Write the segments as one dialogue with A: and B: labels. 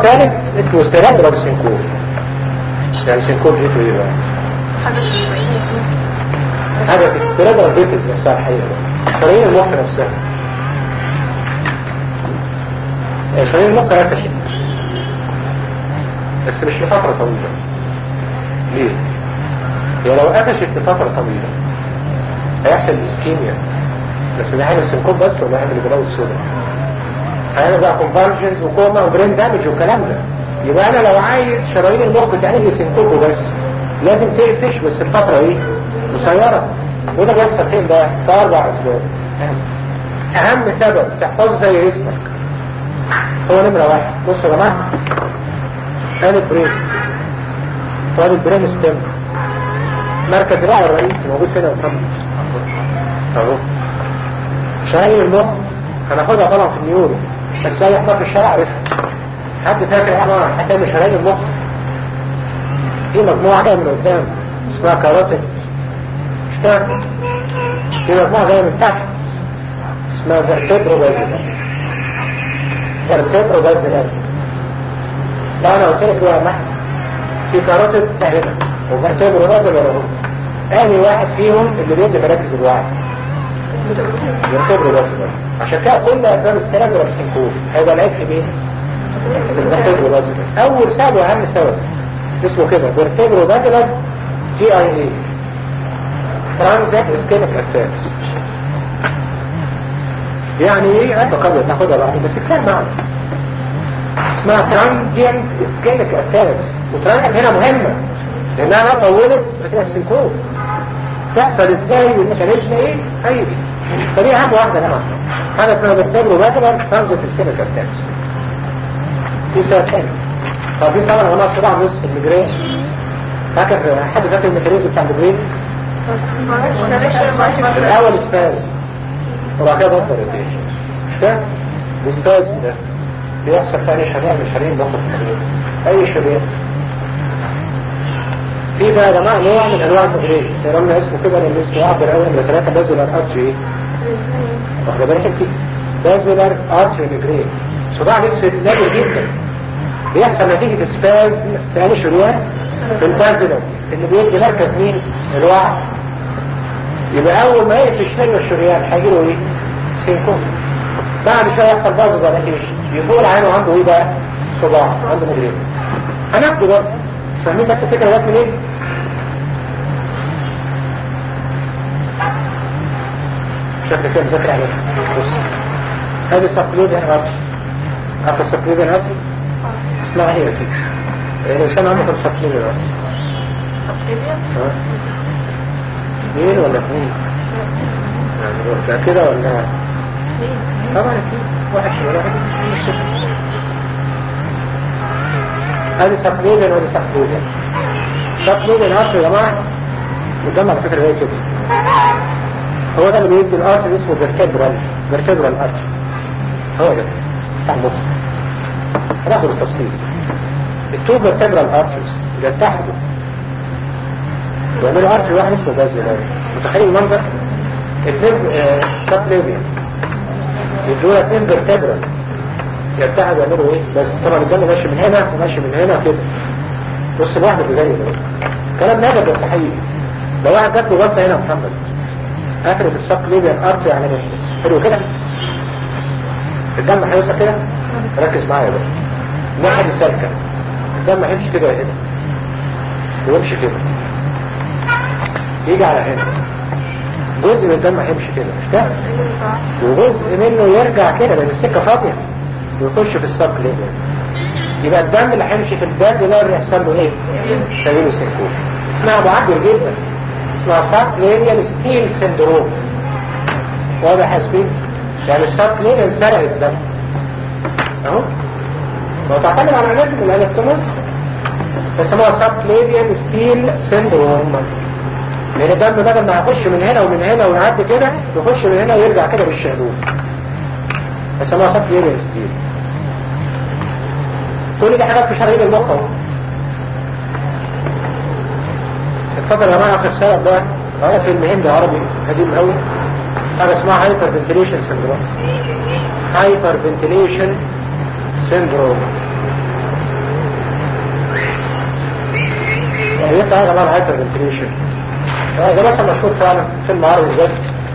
A: الثالث اسمه سيرابرال سينكوب يعني سينكوب جيته ايه بقى؟ هذا في السيرابرال فيسلز نفسها الحقيقة شرايين المخ نفسها شرايين المخ ركشت بس مش لفترة طويلة ليه؟ هي لو قفشت لفترة طويلة هيحصل اسكيميا بس ده هيعمل سينكوب بس ولا هيعمل البلاوي السوداء هيعمل بقى كونفرجنز وكوما وبرين دامج والكلام ده يبقى انا لو عايز شرايين المخ تعمل لي سينكوب بس لازم تقفش بس الفترة ايه قصيرة وده بيحصل فين بقى في اربع اسباب اهم سبب تحفظه زي اسمك هو نمرة واحد بصوا يا جماعة قالب برين طالب برين ستيم مركز الوعي الرئيسي موجود فين يا محمد اهو شرايين المخ هناخدها طبعا في النيورو بس اي حاجه في الشارع عارفها حد فاكر انا حسام شرايين المخ في مجموعه جايه من قدام اسمها كاروتيد مش فاكر في مجموعه جايه من تحت اسمها فيرتبرو بازلر فيرتبرو بازلر لا انا قلت لك يا محمد في كاروتيد هنا وفيرتبرو بازلر اهو انهي واحد فيهم اللي بيدي مراكز الوعي يرتبروا بس عشان كده كل اسباب السلام والسنكوب هيبقى العيب في مين؟ يرتبروا بس اول سبب واهم سبب اسمه كده بيرتبروا بازلر تي اي اي ترانزيت اسكيميك اتاكس يعني ايه عيب قبل ناخدها بعدين بس كفايه معنى اسمها ترانزيت اسكيميك اتاكس وترانزيت هنا مهمه لانها طولت بتبقى السنكوب تحصل ازاي والميكانيزم ايه هي دي فدي اهم واحده يا جماعه حاجه اسمها بتعتبره مثلا ترانزيت اسكيميك اتاكس في سبب تاني طبعا طبعا يا جماعه صراع نصف المجرين فاكر حد فاكر الميكانيزم بتاع المجرين الاول سباز وبعد كده بصدر الريش مش فاهم السباز ده بيحصل في اي شريان من شرايين ضغط المجرين اي شريان في بقى يا جماعه نوع من انواع المجرين قلنا اسمه كده لان اسمه يعبر قوي من ثلاثه بازلر ارتري واخد بالك انت بازلر ارتري مجرين صداع نصف نادر جدا بيحصل نتيجه سباز في انهي شريان في البازلر اللي بيدي مركز مين الوعي يبقى اول ما يقفش منه الشريان هيجي له ايه سينكوم بعد شويه يحصل بازو دايلاتيشن يفول عينه عنده ايه بقى صداع عنده مجرين هناخده برضه فاهمين بس الفكره جت منين شكل كده مذاكر عليها بص هذه سبليديان ارتري عارف السبليديان ارتري اسمها هي كده الانسان عنده كم سبليديان ارتري
B: سبليديان
A: اثنين ولا اثنين يعني ولا كده ولا طبعا اثنين واحد شمال واحد هذه سبليديان ولا سبليديان سبليديان ارتري يا جماعه قدام على فكره زي كده هو ده اللي بيدي الارتري اسمه فيرتبرال فيرتبرال ارتري هو ده بتاع المخ هناخد التفصيل التو فيرتبرال ارتريز بيتحدوا ويعملوا ارتري واحد اسمه بازلر متخيل المنظر اثنين سب ليبيان يدوا لك اثنين فيرتبرال يتحدوا يعملوا ايه بس طبعا الدم ماشي من هنا وماشي من هنا كده بص لوحده بجري ده كلام نادر بس حقيقي لو واحد جات له غلطه هنا يا محمد قفلت السب ليبيان ارتري على مهلك حلو كده الدم هيوصل كده ركز معايا بقى الناحيه دي سالكه الدم هيمشي كده هنا ويمشي كده يجي على هنا جزء من الدم هيمشي كده مش كده وجزء منه يرجع كده لان السكه فاضيه ويخش في السب ليبيان يبقى الدم اللي هيمشي في البازلر يحصل له ايه؟ تغيير سيركول اسمها معبر جدا اسمها سب ليبيان ستيل سندروم واضح يا سبيل؟ يعني السب ليبيان سرق الدم اهو لو تعتمد على علاج الانستوموس اسمها سب ليبيان ستيل سندروم لان الدم بدل ما يخش من هنا ومن هنا ويعدي كده يخش من هنا ويرجع كده بالشهدون اسمها سب ليبيان ستيل كل دي حاجات في شرايين المخ اهو اتفضل يا جماعه اخر سبب بقى اه في المهم ده عربي قديم قوي حاجه اسمها هايبر فنتيليشن سندروم هايبر فنتيليشن سندروم بتاع يا جماعه الهايبر فنتريشن ده مثلا مشهور فعلا فيلم عربي ازاي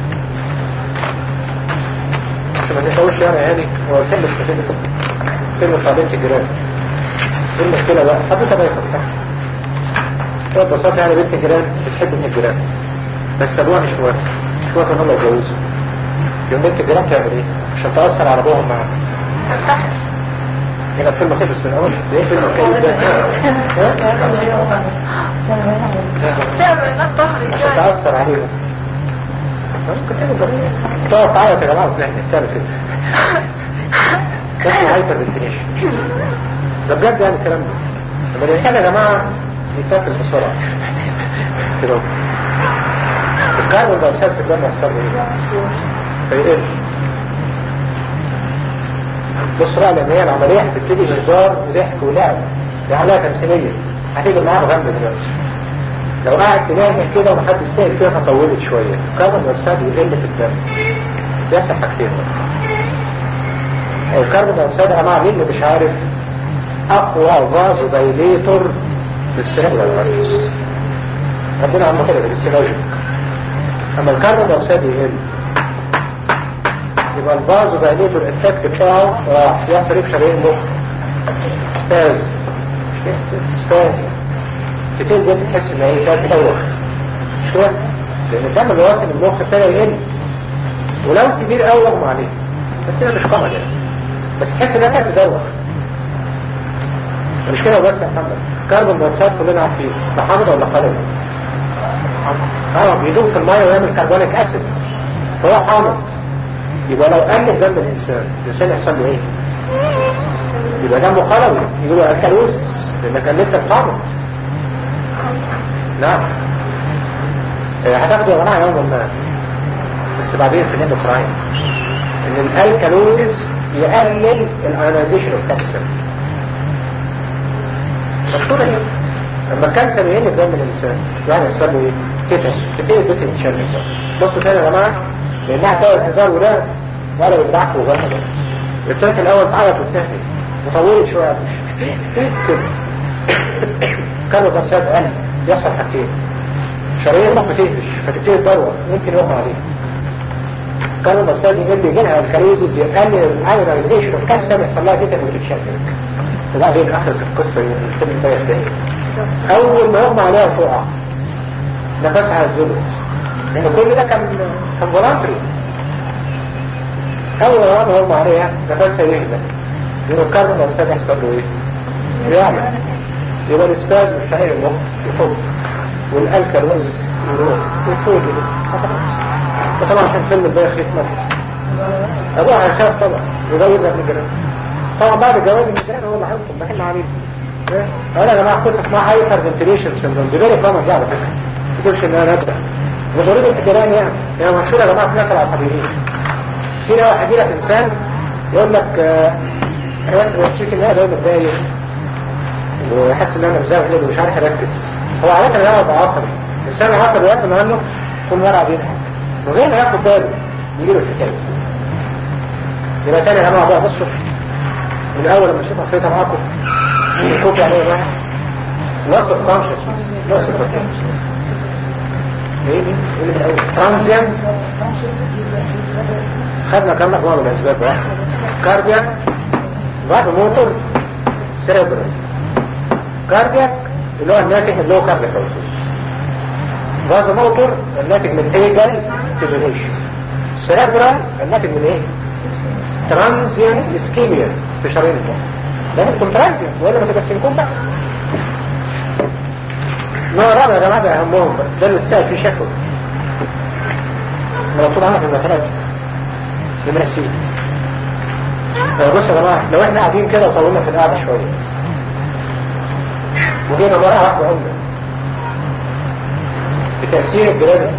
A: عشان ما تسويش يعني يعني هو الفيلم اسمه كده فيلم بتاع بنت الجيران ايه المشكله بقى حدوته بقى يفصح هو ببساطه يعني بنت الجيران بتحب ابن الجيران بس ابوها مش موافق مش موافق ان هم يتجوزوا يوم بنت الجيران تعمل ايه عشان تاثر على ابوهم معاها
B: تنتحر
A: هنا الفيلم خلص من الاول ده ايه فيلم الكئيب ده ها؟
B: تعمل هناك ظهري
A: عشان
B: جاي
A: تأثر عليهم ممكن تعمل كده تقعد تعيط يا جماعة وتلاقي تعمل كده ده اسمه هايبر فنتريشن ده بجد يعني الكلام ده لما الإنسان يا جماعة يتنفس بسرعة كده اهو. الكاربون دايوكسيد في الدم يحصل له ايه؟ فيقل بص بقى لان هي العملية هتبتدي هزار وضحك ولعب دي عملية تمثيلية هتيجي معاها غم دلوقتي لو قعد تنام كده ومحدش سائل فيها فطولت شوية الكربون دايوكسيد يقل في الدم بيحصل حاجتين الكربون دايوكسيد يا جماعة مين اللي مش عارف اقوى فازو دايليتور للسيريبرال ارتريز ربنا عمله كده بالسيلوجيك اما الكربون دايوكسيد يقل يبقى الفازو دايليتور الافكت بتاعه راح يحصل ايه في شرايين المخ سباز سباز تبتدي دلوقتي تحس ان هي كانت بتدوخ مش كده؟ لان الدم اللي واصل المخ ابتدى يقل ولو سبير قوي يغمى عليه بس هي مش قمر يعني بس تحس انها كانت بتدوخ مش كده بس يا محمد كربون دايوكسيد كلنا عارفين ده حامض ولا قلم؟ اه بيدوب في الميه ويعمل كربونيك اسيد فهو حامض يبقى لو قل دم الانسان الانسان يحصل له ايه؟ يبقى دمه قلوي يقولوا الكالوسس لانك قللت الحامض نعم آه، هتاخدوا يا جماعه يوم ما بس بعدين في الاندوكراين ان الالكالوزيس يقلل الايونيزيشن اوف كالسيوم مشهوره دي لما الكالسيوم يقل في دم الانسان يعني يحصل له ايه؟ كده تبتدي البيت يتشنج بصوا تاني يا جماعه لانها تقعد هزار ولا ولا يدعك وغنى ابتدت الاول تعيط وتهدي وطولت شويه كده كانوا تنسات قلب يحصل حاجتين شرايين المخ تقفش فتبتدي تدور ممكن يغمى عليها كانوا تنسات يقل يجي لها الكاليزيز يقلل الايونيزيشن اوف كالسيوم يحصل لها كده وتتشكل وبعدين اخرة القصة الفيلم ده يحتاج اول ما يغمى عليها تقع نفسها هتزله لان كل ده كان كان فولانتري اول ما يغمى عليها نفسها يهدى يبقى الكربون دايوكسيد يحصل له ايه؟ يعمل يبقى الاسباز مش عارف المخ يفض والالكالوزس يروح ويتفوت خلاص وطبعا عشان فيلم ده يخيف مرة ابوها هيخاف طبعا يجوزها من الجيران طبعا بعد الجواز من الجيران هو اللي هيحكم ده احنا عاملين انا يا جماعه قصه اسمها هايبر فنتيليشن سيندروم دي فيري كومن دي على فكره ما تقولش ان انا نادره وضروري الجيران يعني يعني مشهوره يا جماعه في الناس العصبيين في واحد يجي لك انسان يقول لك آه، انا بس بشتكي ان انا دايما متضايق ويحس ان انا مزاج كده ومش عارف اركز هو عادة ان هو عصبي الانسان العصبي يفهم عنه كل مرة بيضحك من غير ما ياخد باله يجي له الحكاية يبقى تاني يا جماعة بقى بصوا من الاول لما اشوفها خريطة معاكم سيكوب يعني ايه بقى؟ loss of consciousness loss of attention ايه ايه ايه اللي من الاول transient خدنا كم مجموعة من الاسباب بقى كاردياك فازو موتور سيريبرال كاردياك اللي هو الناتج اللي هو كاردياك فازو موتور الناتج من ايجل ستيميوليشن سيريبرال الناتج من ايه ترانزيان اسكيميا في شرايين المخ لازم تكون ترانزيان ولا ما تبسمكم بقى نوع رابع يا جماعه ده اهمهم بقى ده اللي السائل فيه شكوى مكتوب عنها في المثلات نمرة سي بصوا يا جماعه لو احنا قاعدين كده وطولنا في القعده شويه وجينا مرة واحدة عمدة بتأثير الجرادة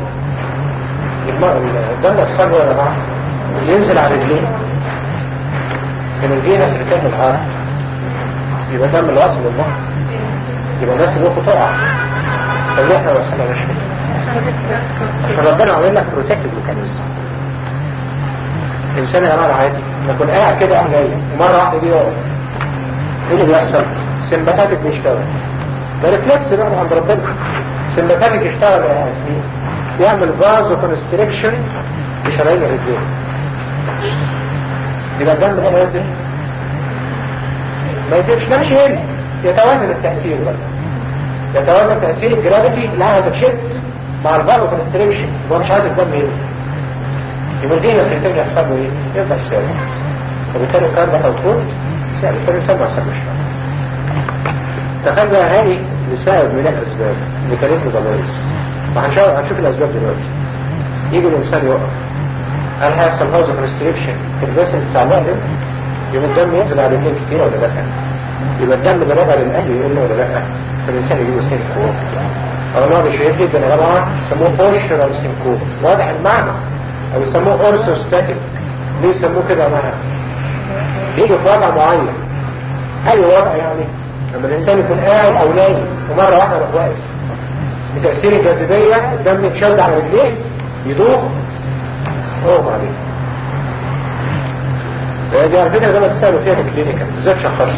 A: الدم الصلوة يا جماعة ينزل على رجلين من الفينس اللي كان الهارت يبقى دم الواصل للمخ يبقى الناس اللي وقفوا تقع طب ليه احنا وصلنا مش عشان ربنا عمل لك بروتكتيف ميكانيزم الانسان يا جماعه عادي لما يكون قاعد كده قاعد نايم ومره واحده دي يقف ايه اللي بيحصل؟ السمباتاتيك بيشتغل ده ريفلكس بقى من عند ربنا سمباثيك يشتغل يا ياسمين يعمل فازو كونستريكشن لشرايين الرجلين يبقى الدم ده نازل ما يزيدش لا مش هنا يتوازن التأثير بقى يتوازن تأثير الجرافيتي اللي عايزك شد مع الفازو كونستريكشن هو مش عايز الدم ينزل يبقى دي بس يتم يحصل له ايه؟ يبقى يساوي وبالتالي الكلام ده موجود يعني فالإنسان ما يسموش تخيل بقى هاي لسبب من الأسباب ميكانيزم ضميرس وهنشوف هنشوف الأسباب دلوقتي يجي الإنسان يقف هل هيحصل هاوز كونستريكشن في الجسم بتاع الوقت يبقى الدم ينزل على الاثنين كتير ولا لا؟ يبقى الدم اللي راجع للقلب يقل ولا لا؟ فالإنسان يجيله سينكوب أو نوع شهير جدا يا جماعة يسموه بوشرال سينكوب واضح المعنى أو يسموه أورثوستاتيك ليه يسموه كده يا جماعة؟ يجي في وضع معين أي وضع يعني لما الإنسان يكون قاعد أو نايم ومرة واحدة يروح واقف بتأثير الجاذبية الدم يتشد على رجليه يدوخ اغمى عليه دي على فكرة ده ما تسألوا فيها في الكلينيكا ازاي تشخصها؟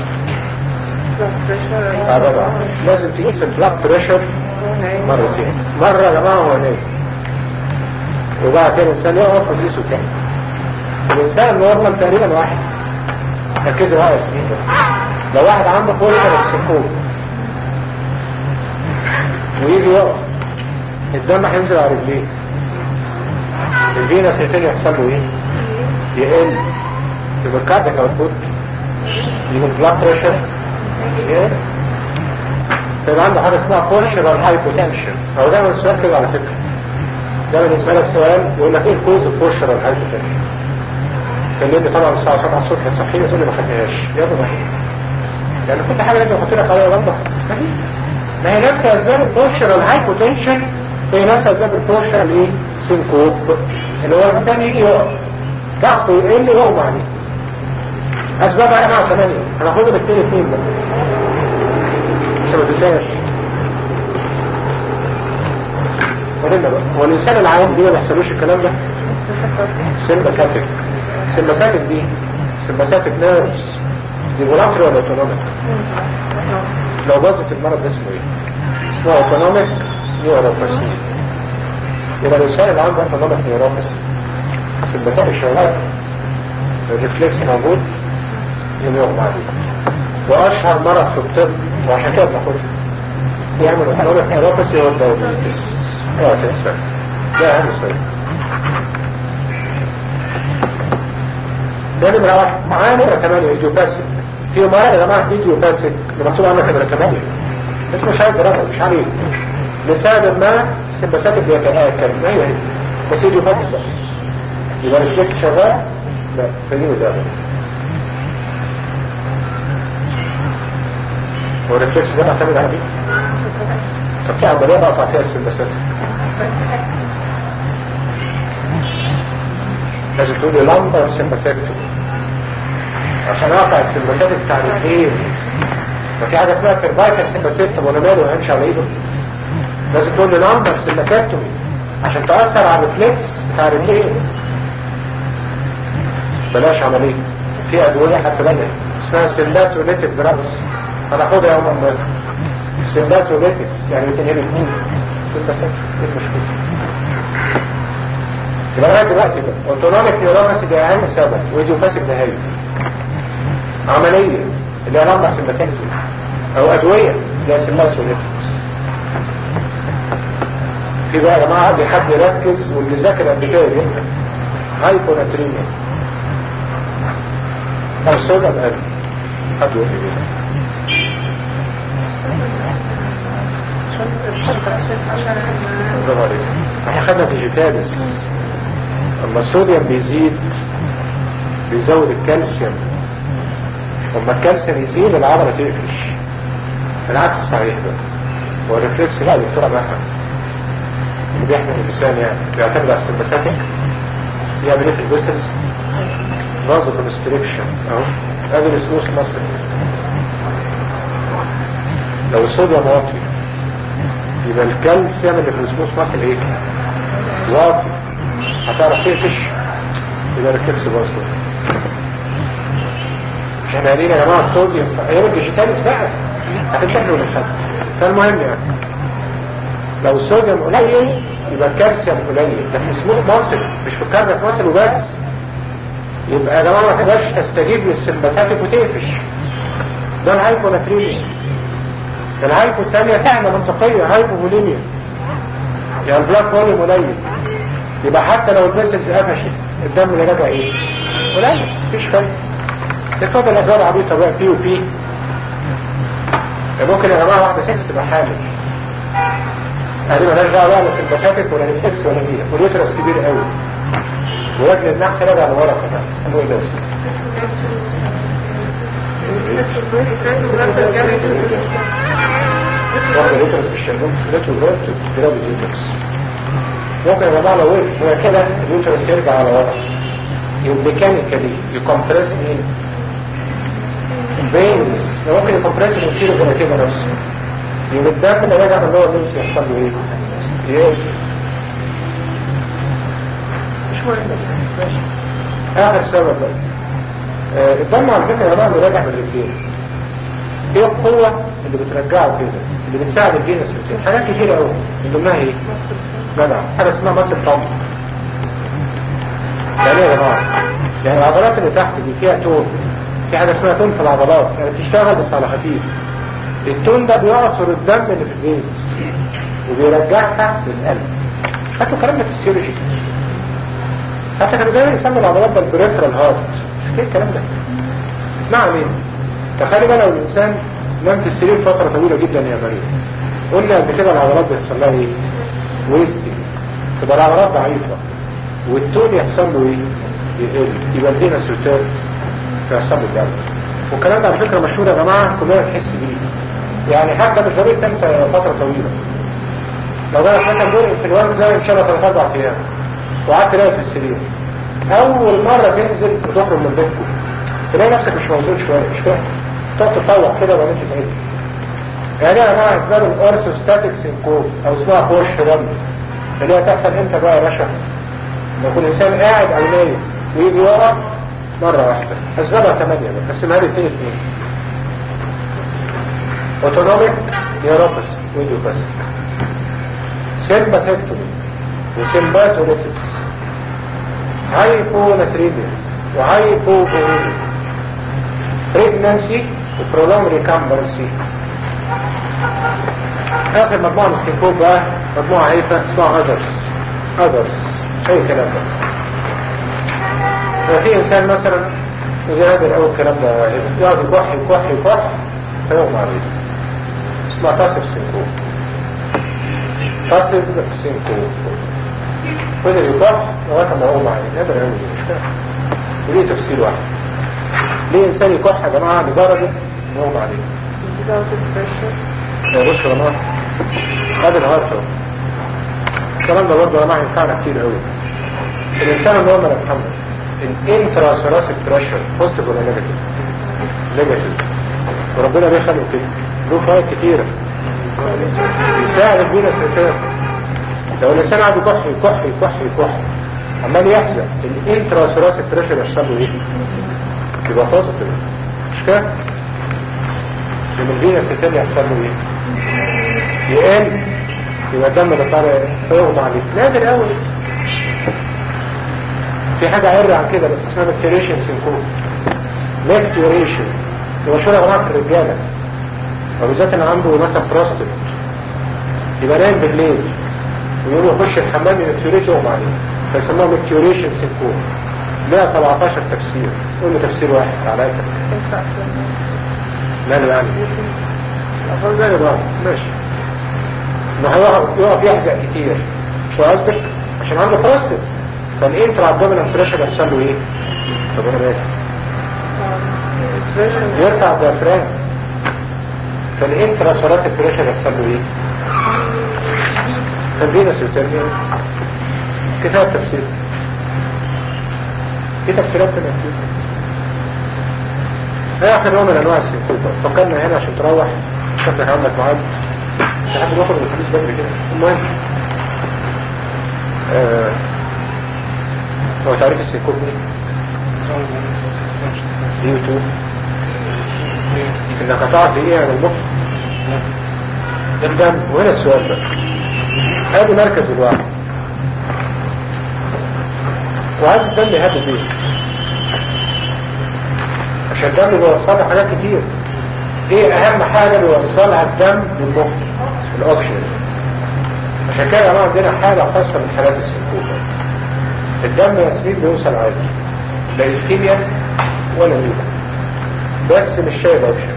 A: اه طبعا لازم تقيس البلاك بريشر مرتين مرة يا جماعة هو نايم وبعد كده الإنسان يقف ويقيسه تاني الإنسان النورمال تقريبا واحد ركزوا بقى يا سنين لو واحد عنده فوريشن السكون ويجي يقف الدم هينزل على رجليه الفينس هيبتدي يحصل له ايه؟ يقل يبقى الكارديك اوتبوت يبقى البلاد بريشر يقل فيبقى عنده حاجه اسمها فورشرال هايبوتنشن هو دايما السؤال كده على فكره دايما يسالك سؤال يقول لك ايه الكوز الفورشرال هايبوتنشن كلمني طبعا الساعه 7 الصبح تصحيني تقول لي ما خدتهاش يا ابني ما هي يعني كل حاجه لازم احط لك عليها غلطه ما هي ما هي نفس اسباب الفورشرال هايبوتنشن هي نفس اسباب الفورشرال ايه سينكوب اللي هو الانسان يجي يقف ضغطه يقل يغمى عليه اسبابها انا ثمانية هناخدهم الاثنين اثنين بقى عشان ما تنساش ورينا بقى هو الانسان العام دي ما بيحصلوش الكلام ده سيمباثيك سيمباثيك دي سيمباثيك نيرفز دي فولاتري ولا اوتونوميك لو باظت المرض اسمه ايه اسمه اوتونوميك نيوروباثي يبقى الانسان اللي عنده اوتونوميك نيوروباثي سيمباثيك شغال الريفلكس موجود يوم يغمى عليه واشهر مرض في الطب وعشان كده بناخدها يعمل اوتونوميك نيوروباثي هو الدايابيتس اوعى تنسى ده اهم سبب ده نمرة واحد معاه نمرة ثمانية ايديوباسيك في مرض يا جماعة ايديوباسيك اللي مكتوب عنه نمرة ثمانية اسمه شايف درجة مش عليه لسبب ما السمباساتيك بيتآكل ما هي هي بس ايديوباسيك بقى يبقى الريفلكس شغال لا فدي ده هو الريفلكس ده معتمد على ايه؟ طب في عملية بقطع فيها السمباساتيك لازم تقول لي لمبر سمباثيك عشان اقطع السمباثيك بتاع الاثنين ما في حاجه اسمها سيرفايكال سمباثيك طب وانا ماله هيمشي على ايده لازم تقول لي لمبر سمباثيكتومي عشان تاثر على الريفلكس بتاع الاثنين بلاش عمليه في ادويه حتى بالك اسمها سيلاتوليتيك دراجز هناخدها يوم ما سيلاتوليتكس يعني بتنهي الاثنين سمباثيك ايه المشكله يبقى لغايه دلوقتي بقى اوتونوميك نيورونس ده اهم سبب وايديوباسيك ده هي عمليه اللي هي لمبه سمباتيك او ادويه اللي هي سماسوليتكس في بقى يا جماعه دي حد يركز واللي ذاكر قبل كده جدا هايبوناتريميا او صودا بقى حد يقول لي كده برافو عليك احنا خدنا ديجيتالس اما الصوديوم بيزيد بيزود الكالسيوم لما الكالسيوم يزيد العضلة تقفش العكس صحيح ده هو الريفلكس لا دكتورة بقى اللي بيحمل اللسان يعني بيعتمد على السمباساتيك يعمل ايه في البسلز نازل كونستريكشن اهو ادي السموث مصر لو الصوديوم واطي يبقى الكالسيوم اللي في السموث مصر ايه واطي هتعرف تقفش يبقى الكالس باظ مش احنا قايلين يا جماعه الصوديوم في ايام الديجيتاليس بقى هتتحلوا للخد فالمهم يعني لو الصوديوم قليل يبقى الكالسيوم قليل ده في سموث مصر مش في الكارنك مصر وبس يبقى يا جماعه ما تقدرش تستجيب للسمباثاتيك وتقفش ده الهايبوناتريميا الهايبو الثانيه سهله منطقيه هايبوفوليميا يعني البلاك فوليوم قليل يبقى حتى لو الفيسلز قفشت الدم اللي راجع ايه؟ قليل مفيش فرق اتفضل اسباب عبيطه بقى بي وبي ممكن يا جماعه واحده ست تبقى حامل هذه مالهاش دعوه بقى لا سمباثاتيك ولا ريفلكس ولا هي واليوترس كبير قوي ورجل النحس راجع لورا كمان اسمه ايه ده اسمه؟ واحدة اليوترس بالشلوم خلته جرات جراب اليوترس ممكن يا جماعه لو وقف هو كده اليوترس يرجع على ورا ميكانيكالي يكمبرس مين؟ الفينز لو ممكن يكمبرس الانتيرو كده كده نفسه يبقى الدم اللي راجع من اللي هو النمس يحصل له ايه؟ يقل مش مهم ماشي اخر سبب بقى آه الدم على فكره يا جماعه اللي راجع من الرجلين ايه القوه اللي بترجعه كده اللي بتساعد الفينس روتين حاجات كتير قوي من ضمنها ايه؟ جدع حاجه اسمها ماسل بامب يعني ايه يا جماعه؟ يعني العضلات اللي تحت دي فيها تون في حاجه اسمها تون في العضلات يعني بتشتغل بس على خفيف التون ده بيعصر الدم اللي في الفينس وبيرجعها للقلب فاكروا الكلام ده في السيولوجي حتى كانوا دايما يسموا العضلات ده البريفرال هارت ايه الكلام ده؟ ما علينا تخيل بقى لو الانسان نام في السرير فتره طويله جدا يا مريم قلنا قبل كده العضلات بيحصل لها ايه؟ ويستنج تبقى العضلات ضعيفه والتون يحصل له ايه؟ يقل يبقى الفينس ريتيرن يحصل له الدم والكلام ده على فكره مشهور يا جماعه كلنا بنحس بيه يعني حتى مش ضروري تنام فتره طويله لو جالك مثلا دور انفلونزا ان شاء الله ثلاث اربع ايام وقعدت تلاقي في السرير اول مره تنزل وتخرج من بيتكم تلاقي نفسك مش موجود شويه مش فاهم تقعد تطوع كده وبعدين تتعدل يعني يا جماعه اسباب الاورثوستاتيك سينكوب او اسمها بوش رمل اللي هي تحصل امتى بقى يا باشا؟ لما يكون الانسان قاعد او نايم ويجي يقف مره واحده اسبابها ثمانيه بقى قسمها لي اثنين اثنين اوتونوميك نيوروباثي ويديوباثي سيمباثيكتومي وسيمباثوليتكس هايبوناتريميا وهايبوبوليميا بريجنانسي وبرولونج ريكامبرسي اخر مجموعه من السينكوب بقى مجموعه هيفا اسمها اذرز اذرز اي كلام ده ففي انسان مثلا يجي قادر قوي الكلام ده يقعد يكح يكح يكح فيغمى عليه اسمها تاسف سينكوب تاسف سينكوب فضل يكح لغايه ما يغمى عليه نادر قوي مش فاهم وليه تفسير واحد ليه انسان يكح يا جماعه لدرجه ان يغمى عليه يا بص يا جماعه هذا الهارت اهو الكلام ده برضه يا جماعه ينفعنا كتير قوي الانسان اللي هو ما يتحمل الانترا ثوراسيك بريشر بوزيتيف ولا نيجاتيف؟ نيجاتيف وربنا ليه خلقه كده؟ له فوائد كتيره يساعد الفينس ريتيرن لو الانسان قاعد يكح يكح يكح يكح عمال يحزن الانترا ثوراسيك بريشر يحصل له ايه؟ يبقى بوزيتيف مش كده؟ لما الفينس ريتيرن يحصل له ايه؟ يقل يبقى الدم اللي طالع فيغمى عليه نادر قوي في حاجة عرة عن كده اسمها مكتوريشن سينكوب مكتوريشن هو مشهور يا جماعة في الرجالة وبالذات اللي عنده مثلا بروستات يبقى نايم بالليل ويقوم يخش الحمام يمكتوريت يغمى عليه فيسموها مكتوريشن سينكوب لها 17 تفسير قول له تفسير واحد على ايتك لا لا يعني أقول زي بعض ماشي انه هيقف يقف يحزق كتير شو قصدك عشان عنده بروستات فالانترا ابدومينال بريشر يحصل له ايه؟ طب انا مالي يرفع الديافرام فالانترا ثوراسيك بريشر يحصل له ايه؟ فالفينس يترمي كفايه التفسير في تفسيرات تانية كتير ايه اخر نوع من انواع السيكوب فكرنا هنا عشان تروح شكلك عندك ميعاد تحب ناخد الفلوس بدري كده المهم آه هو تعريف السيكوب ايه؟ يوتيوب انك هتقعد دقيقة عن المخ الدم وهنا السؤال بقى ادي مركز الوعي وعايز الدم يهدي بيه عشان الدم بيوصلها حاجات كتير ايه اهم حاجة بيوصلها الدم للمخ الاوكسجين عشان كده انا عندنا حالة خاصة من حالات السنكوبة الدم يا ياسمين بيوصل عادي لا اسكيميا ولا نيوبة بس مش شايل اوكسجين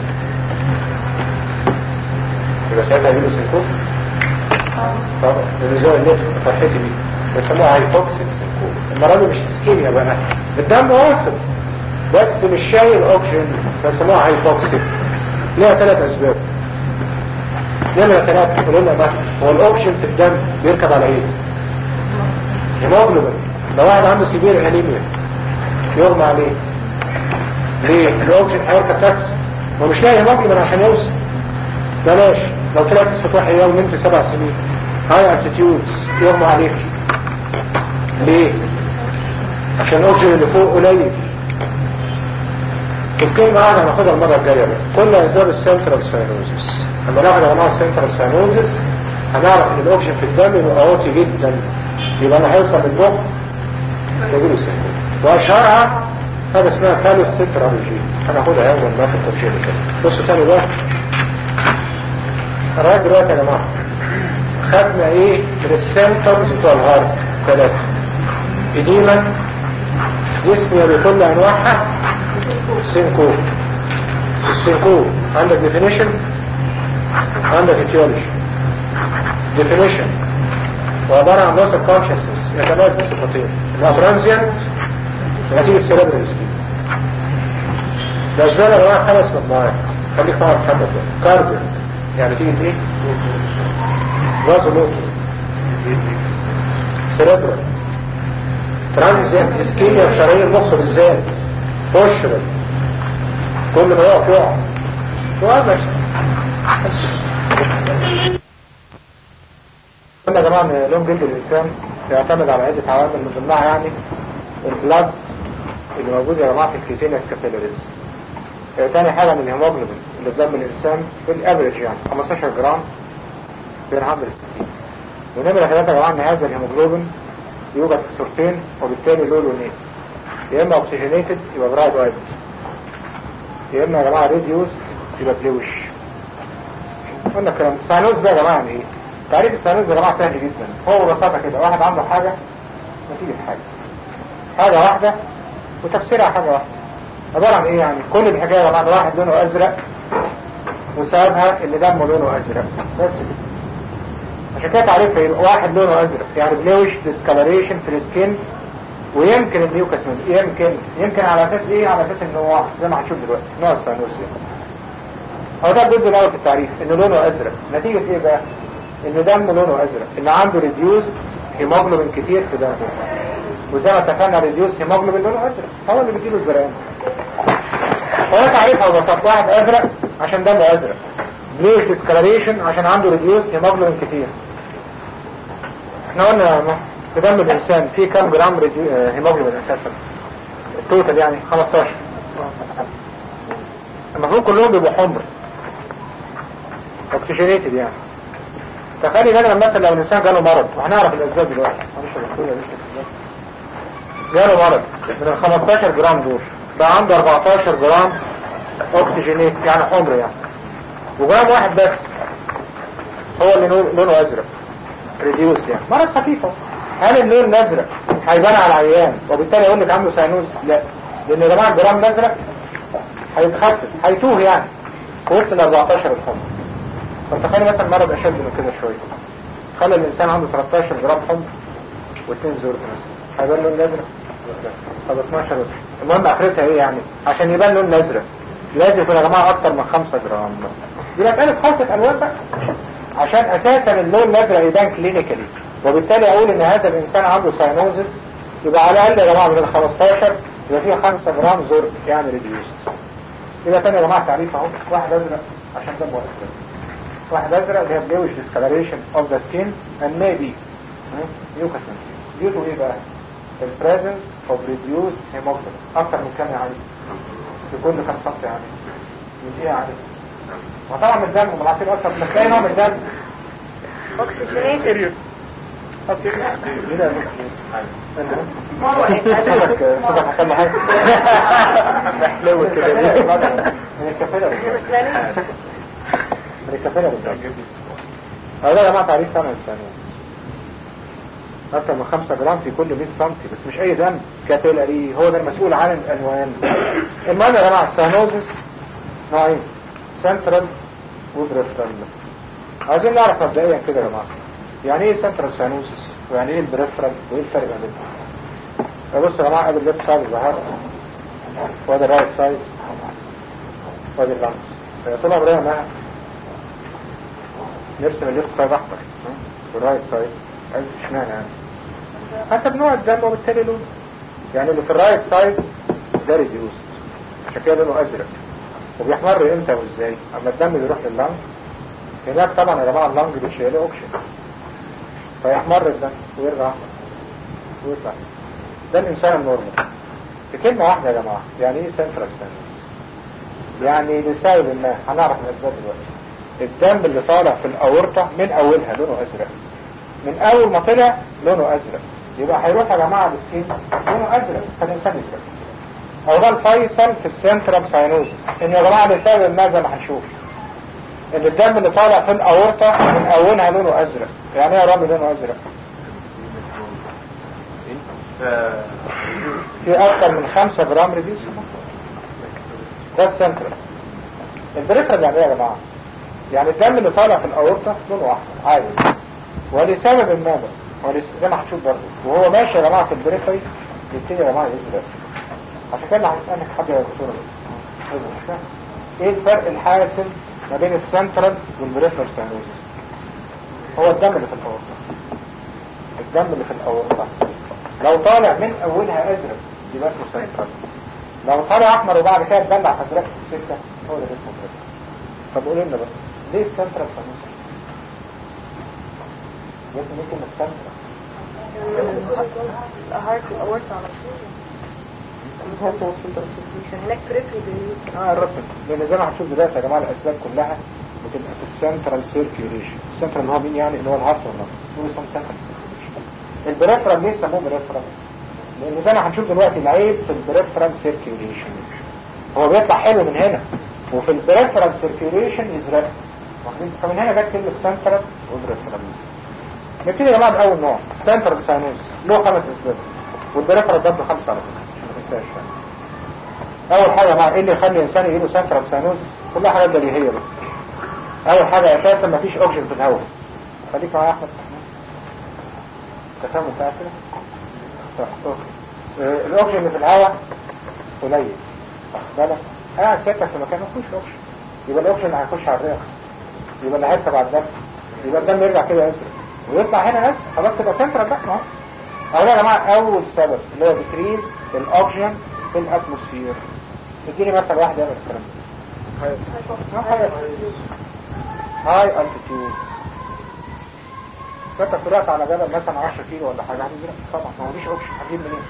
A: يبقى ساعتها هيجيله سنكوب طبعا لان زي النت فرحتي بيه بيسموها هايبوكسيك سنكوب المرة دي مش اسكيميا بقى الدم واصل بس مش شايل اوكسجين بيسموها هايبوكسيك ليها ثلاث اسباب نمرة ثلاثة قلنا بقى هو الاوكسجين في الدم بيركب على ايه هيموجلوبين لو واحد عنده سيفير انيميا يغمى عليه ليه الاوكسجين هيركب تاكس هو مش لاقي هيموجلوبين عشان يوصل بلاش لو طلعت السطوح يوم ونمت سبع سنين هاي التيتيودز يغمى عليك ليه عشان الاوكسجين اللي فوق قليل الكلمة قاعدة هناخدها المرة الجاية بقى كل أسباب السنترال ساينوزس لما ناخد أنواع السنترال ساينوزس هنعرف إن الأوكسجين في الدم يبقى واطي جدا يبقى أنا هيوصل للمخ يجيله سنترال وأشهرها حاجة اسمها ثالث سنترالوجي هناخدها يوم ما في الترشيح كده بصوا تاني بقى لغاية دلوقتي يا جماعة خدنا إيه من السنترز بتوع الهارت ثلاثة إديما جسمي بكل أنواعها سينكو السينكو عندك definition عندك etiology definition وعبارة عن loss of consciousness يتميز بصفتين انها transient نتيجة cerebral ischemia الأسباب يا جماعة خمس مجموعات خليك معايا محمد كارديو يعني نتيجة ايه؟ فازولوتو cerebral transient ischemia في شرايين المخ بالذات بوشرال كل ما يقف يقع وهذا قلنا يا جماعة ان لون جلد الانسان يعتمد على عدة عوامل من ضمنها يعني البلاد اللي موجود يا جماعة في الكيتينيس كابيلاريز تاني حاجة من الهيموجلوبين اللي في دم الانسان بالافريج يعني 15 جرام بين 100 سي ونمرة ثلاثة يا جماعة ان هذا الهيموجلوبين يوجد في صورتين وبالتالي له لونين يا اما اوكسجينيتد يبقى برايت وايت يا اما يا جماعه ريديوس يبقى بلوش قلنا الكلام الساينوز ده يا جماعه يعني ايه تعريف الساينوز يا جماعه سهل جدا هو ببساطه كده واحد عنده حاجه نتيجه حاجه حاجه واحده وتفسيرها حاجه واحده عباره عن ايه يعني كل الحكايه يا جماعه واحد لونه ازرق وسببها ان دمه لونه ازرق بس كده عشان كده تعريفها يبقى واحد لونه ازرق يعني بلوش ديسكالريشن في السكين ويمكن الميوكس من يمكن يمكن على اساس ايه على اساس النوع زي ما هنشوف دلوقتي نوع السانوس هو ده الجزء الاول في التعريف ان لونه ازرق نتيجة ايه بقى ان دم لونه ازرق ان عنده ريديوز هيموجلوبين كتير في دمه وزي ما اتفقنا ريديوز هيموجلوبين لونه ازرق هو اللي بيديله الزرقان هو تعريفها ببساطه واحد ازرق عشان دمه ازرق بليش ديسكالريشن عشان عنده ريديوز هيموجلوبين كتير احنا قلنا في دم الإنسان في كام جرام هيموجلوبين أساسا التوتال يعني 15 المفروض كلهم بيبقوا حمر اوكسجينيتد يعني تخيلي مثلا مثلا لو الإنسان جاله مرض وهنعرف الأسباب دلوقتي جاله مرض من ال 15 جرام دول بقى عنده 14 جرام اوكسجينيت يعني حمر يعني وجرام واحد بس هو اللي لونه أزرق ريديوس يعني مرض خفيف هل اللون الازرق هيبان على العيان وبالتالي يقول لك عنده ساينوز لا لان يا جماعه الجرام الازرق هيتخفف هيتوه يعني وسط ال 14 الحمر فتخيل مثلا مرض اشد من كده شويه خلى الانسان عنده 13 جرام حمر واثنين زرق مثلا هيبان اللون الازرق طب 12 المهم اخرتها ايه يعني عشان يبان اللون الازرق لازم يكون يا جماعه اكتر من 5 جرام دي مساله خلطه الوان بقى عشان اساسا اللون الازرق يبان كلينيكالي وبالتالي اقول ان هذا الانسان عنده ساينوزس يبقى على الاقل يا جماعه من ال 15 يبقى فيه 5 جرام زرق يعني ريديوس يبقى تاني يا جماعه تعريف اهو واحد ازرق عشان دمه ازرق واحد ازرق اللي هي بلوش discoloration of the skin and maybe mucus due to ايه بقى؟ the presence of reduced hemoglobin اكتر من كام يعني؟ في كل كام سطح يعني؟ من ايه يعني؟ وطبعا من الدم ومناطير اكتر من تلاقي نوع من الدم
B: اوكسجينيتد
A: سيريوس هنا
B: مرة
A: صدق حصل له حاجة محلوة كده من الكفالة من الكفالة بالظبط هذا يا جماعة تعريف ثمن الثانية أكثر من 5 جرام في كل 100 سم بس مش أي دم كابيلاري هو ده المسؤول عن الألوان المهم يا جماعة السانوزس نوعين سنترال وبريفرال عايزين نعرف مبدئيا كده يا جماعة يعني ايه سنترال سانوزس ويعني ايه البريفرال وايه الفرق ما بينهم بصوا يا جماعة ادي الليفت سايد ظهر وادي الرايت سايد وادي اللانس طول عمرنا ما نرسم الليفت سايد احمر والرايت سايد عايز اشمعنى يعني حسب نوع الدم وبالتالي لونه يعني اللي في الرايت سايد ده ريديوس عشان كده لونه ازرق وبيحمر امتى وازاي اما الدم بيروح لللنج هناك طبعا يا جماعه اللنج بيشيله اوكسجين فيحمر الدم ويرجع احمر ويطلع ده الانسان النورمال بكلمه واحده يا جماعه يعني ايه سنترال سينوس يعني لسبب ما هنعرف الاسباب دلوقتي الدم اللي طالع في الاورطه من اولها لونه ازرق من اول ما طلع لونه ازرق يبقى هيروح يا جماعه للسين لونه ازرق فالانسان يزرق او ده الفيصل في السنترال ساينوزس ان يا جماعه لسبب ما زي ما هنشوف ان الدم اللي طالع في الاورطه من اولها لونه ازرق يعني ايه يا رامي لونه ازرق في اكتر من 5 جرام ريديوس ده السنترال البريفرال يعني ايه يا جماعه يعني الدم اللي طالع في الاورطه لونه احمر عادي ولسبب ما ولس... زي ما هتشوف برضه وهو ماشي يا جماعه في البريفري يبتدي يا جماعه يزرق عشان كده هنسالك حد يا دكتور مش فاهم ايه الفرق الحاسم ما بين السنترال والبريفرال سينوزس هو الدم اللي في الاورطه الدم اللي في الاورطه لو طالع من اولها ازرق يبقى اسمه سنترال لو طالع احمر وبعد كده اتدلع ازرق في السكه هو ده اسمه بريفرال طب قول لنا بقى ليه السنترال سينوزس لازم يكون السنترال
B: الهارت الاورطة على طول هناك بريفري
A: اه الربط لان زي ما هتشوف دلوقتي يا جماعه الاسباب كلها بتبقى في السنترال سيركيوليشن السنترال اللي هو مين يعني اللي هو الهارت والنبض دول اسمهم سنترال البريفرال ليه سموه بريفرال لان زي ما هنشوف دلوقتي العيب في البريفرال سيركيوليشن هو بيطلع حلو من هنا وفي البريفرال سيركيوليشن يزرق واخدين فمن هنا جت كلمه سنترال وبريفرال نبتدي يا جماعه باول نوع سنترال ساينوز له خمس اسباب والبريفرال برضه خمسه على فكره عشان ما تنساش يعني. اول حاجة مع ايه اللي يخلي الانسان يجيله سنترال ساينوزس كلها حاجات بديهية بس اول حاجة اساسا مفيش اوكسجين في الهواء خليك معايا يا احمد تفهموا بتاع كده صح اوكي آه، الاوكسجين اللي في الهواء قليل واخد بالك قاعد ساكت في مكان ما فيهوش اوكسجين يبقى الاوكسجين هيخش على الرئه يبقى اللي هيركب على الدم يبقى الدم يرجع كده يسرق ويطلع هنا ناس خلاص تبقى سنترال بقى ما هو أولا يا جماعة أول سبب اللي هو ديكريز الأوكسجين في الأتموسفير اديني مثلا واحد يعمل الكلام ده هاي التيتيود فانت طلعت على جبل مثلا 10 كيلو ولا حاجه هتجيلك طبعا ما فيش اوبشن هتجيب منين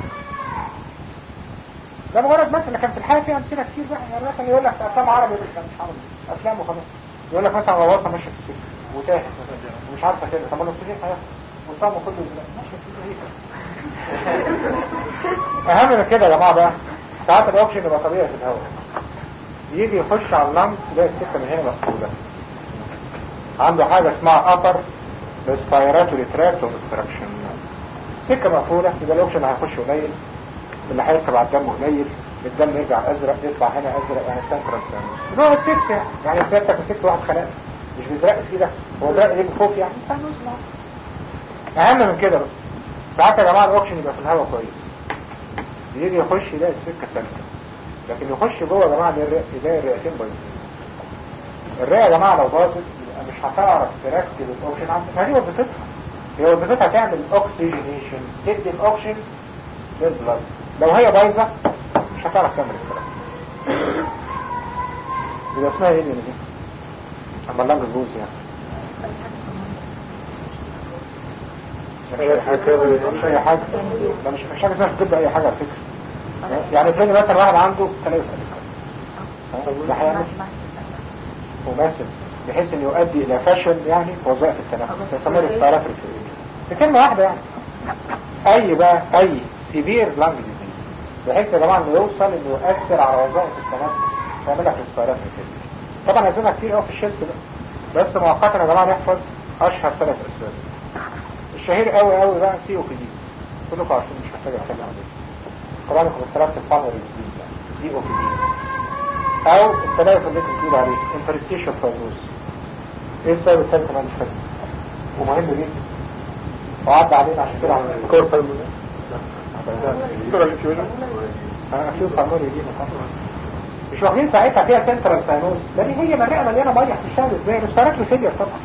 A: ده مجرد مثلا لكن في الحياه في امثله كتير بقى يعني مثلا يقول لك افلام عربي يقول لك مش عربي افلام وخلاص يقول لك مثلا غواصه ماشيه في السكه وتاهت مثلا ومش عارفه كده طب ما الاكسجين هياخد والطعم كله يزرق ماشي في ايه اهم من كده يا جماعه بقى ساعات الاوكسجين يبقى طبيعي في الهواء يجي يخش على اللنج تلاقي السكه من هنا مقفوله عنده حاجه اسمها upper respiratory tract obstruction السكه مقفوله يبقى الاوكسجين هيخش قليل اللي هيركب على الدم قليل الدم يرجع ازرق يطلع هنا ازرق يعني سنترال سانوس اللي هو سكس يعني يعني سيادتك مسكت واحد خلاص مش بيزرق في ده هو ده ايه خوف يعني سانوس اهم من كده بقى ساعات يا جماعه الاوكسجين يبقى في الهواء كويس يجي يخش يلاقي السكه سالكه لكن يخش جوه يا جماعه يلاقي يلاقي الرئتين بايظين الرئه يا جماعه لو باظت يبقى مش هتعرف تركب الاوكسجين عندك ما دي وظيفتها هي وظيفتها تعمل اوكسجينيشن تدي الاوكسجين للبلد لو هي بايظه مش هتعرف تعمل الكلام يبقى اسمها ايه دي دي اما اللنج تبوظ يعني اي حاجه مش اي حاجه ده مش مش حاجه اسمها في الطب اي حاجه على فكره يعني تلاقي مثلا واحد عنده تليف ده هيعمل
C: وماسك بحيث انه يؤدي الى فشل يعني في وظائف التنفس يسموه respiratory failure بكلمة واحدة يعني اي بقى اي سيفير لانج ديزيز بحيث يا جماعة انه يوصل انه يؤثر على وظائف التنفس يعمل لك respiratory failure طبعا اسمها كتير قوي في الشيست بقى بس مؤقتا يا جماعة نحفظ اشهر ثلاث اسباب الشهير قوي قوي بقى سي او بي دي كلكم عارفين مش محتاج اتكلم عليه طبعا انكم استلمت الفامر ديزيز سي او بي دي او التلف اللي انت بتقول عليه انترستيشن فايبروز ايه السبب الثالث ما مش فاكر ومهم جدا وعدى علينا عشان كده عملنا
A: كورفال
C: اكيد فامر دي مش واخدين ساعتها فيها سنترال ساينوز لان هي مليانه مليانه ميه في الشارع ازاي ريسبيراتوري فيلير طبعا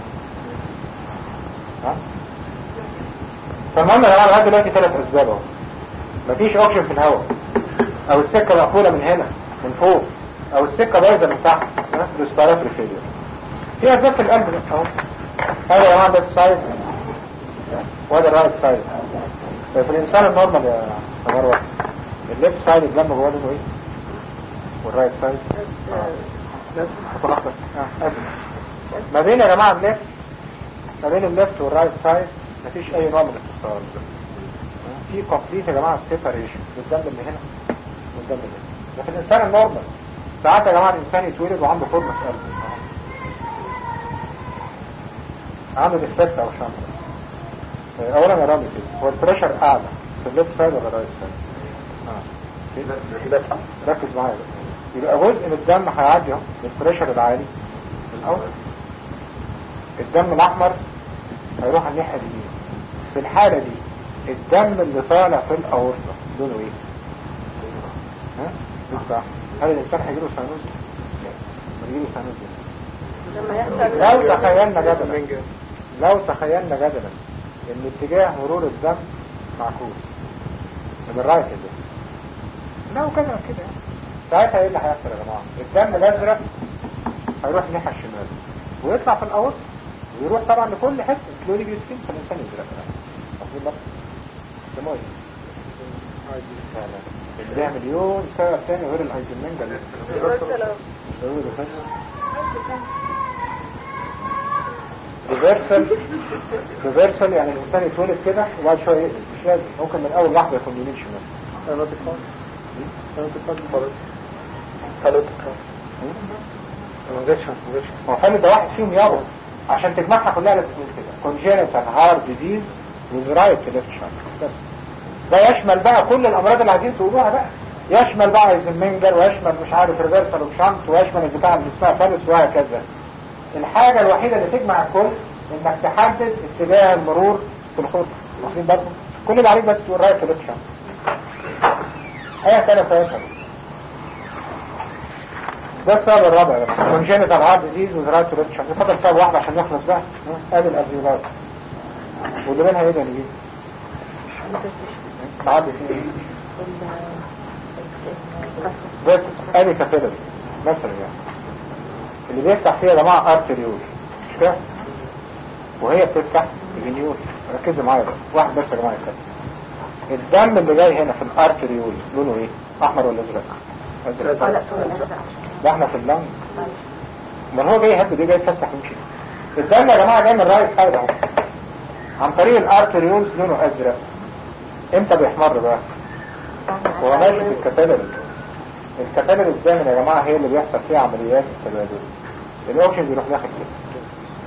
C: ها فالمهم يا جماعه لغايه دلوقتي ثلاث اسباب اهو مفيش اوكسجين في الهواء او السكه مقفوله من هنا من فوق او السكه بايظه من تحت ريسبيراتوري فيلير في اسباب في القلب ده اهو هذا يا جماعه ده سايد وهذا الرايت سايد في الانسان النورمال يا يا مروه الليفت سايد الدم جواه لونه ايه والرايت سايد خطوة واحدة. اه اسف ما بين يا جماعه الليفت ما بين الليفت والرايت سايد مفيش اي نوع من الاتصال في كومبليت يا جماعه سيباريشن للدم اللي هنا والدم اللي هنا لكن الانسان النورمال ساعات يا جماعه الانسان يتولد وعنده فورمه في قلبه عنده ديفكت او شنطه اولا يا رامي كده هو البريشر اعلى في الليفت سايد ولا الرايت سايد؟ اه ركز معايا بقى. يبقى جزء من الدم هيعدي اهو بالبريشر العالي الاول الدم الاحمر هيروح على الناحيه اليمين في الحاله دي الدم اللي طالع في الاورطه لونه ايه؟ ها؟ لسه هل الانسان هيجيله سانوز؟ لا ما يجيله سانوز
B: لما يحصل
C: لو تخيلنا جدلا لو تخيلنا جدلا ان اتجاه مرور الدم معكوس من الرايت كده لو كده كده يعني. ساعتها ايه اللي هيحصل يا جماعه الدم الازرق هيروح الناحيه الشمال ويطلع في الاورط ويروح طبعا لكل حته انكلودنج سكين في الانسان يزرق واخدين بالك ده ميه لا لا اللي ليها مليون سبب تاني غير الايزنمنجا اللي ريفرسال ريفرسال يعني الانسان يتولد كده وبعد شويه يقلب مش لازم ممكن من اول لحظه يكون يمين شمال
A: انا تفهم انا تفهم خلاص خلاص ما جاتش ما جاتش
C: ما هو حلو ده واحد فيهم يابا عشان تجمعها كلها لازم تقول كده congenital heart disease with right left shunt بس ده يشمل بقى كل الامراض اللي عايزين تقولوها بقى يشمل بقى ايزنمنجر ويشمل مش عارف ريفرسال وشانت ويشمل البتاع اللي اسمها فالس وهكذا الحاجة الوحيدة اللي تجمع الكل انك تحدد اتجاه المرور في الخط واخدين بالكم كل اللي عليك بس تقول رايت ليفت شانت ايه ثلاثة يشمل ده السبب الرابع يا جماعه congenital heart disease with right to left shunt اتفضل سبب واحد عشان نخلص بقى ادي الالفيولار واللي منها ايه ده اللي معدي فيه ايه بس ادي كابيلاري مثلا يعني اللي بيفتح فيها يا جماعه ارتريول مش كده وهي بتفتح الفينيول ركزوا معايا بقى واحد بس يا جماعه يفتح الدم اللي جاي هنا في الارتريول لونه ايه احمر ولا ازرق ازرق ده احنا في اللنج ما هو جاي يهد دي جاي يتفسح ويمشي الدم يا جماعه جاي من الرايت سايد اهو عن طريق الارتريولز لونه ازرق امتى بيحمر بقى هو ماشي في الكابيلاري الكابيلاريز دايما يا جماعه هي اللي بيحصل فيها عمليات التبادل الاوكسجين بيروح داخل كده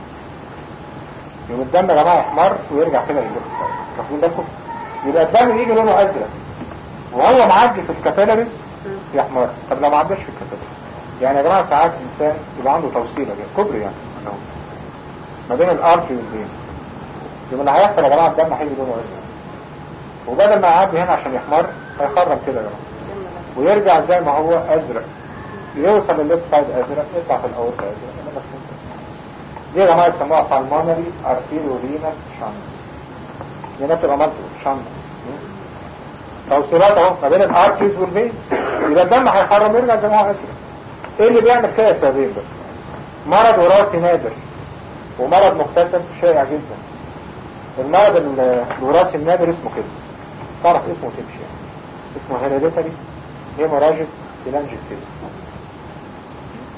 C: يبقى الدم يا جماعه يحمر ويرجع كده للليفت سايد واخدين بالكم يبقى الدم يجي لونه ازرق وهو معدي في الكابيلاريز يحمر طب لو ما عداش في الكابيلاريز يعني يا جماعه ساعات انسان يبقى عنده توصيله كده كوبري يعني أهو. ما بين الارتري والبين يبقى اللي هيحصل يا جماعه الدم هيجي لونه ازرق وبدل ما يعدي هنا عشان يحمر هيخرم كده يا جماعه ويرجع زي ما هو ازرق يوصل للليفت سايد ازرق يطلع في الاورطه ازرق إنما بس انت- دي يا جماعه يسموها بالمونري ارتيريولينس شانس دي بتبقى مالتي شانس توصيلات اهو ما بين الارتريز والفينز يبقى الدم هيحرم يرجع زي ما هو ازرق ايه اللي بيعمل كده سببين بس مرض وراثي نادر ومرض مكتسب شائع جدا المرض ال- الوراثي النادر اسمه كده تعرف اسمه تمشي يعني. اسمه هيريديتري هيموراجيك تيلانجيكتيز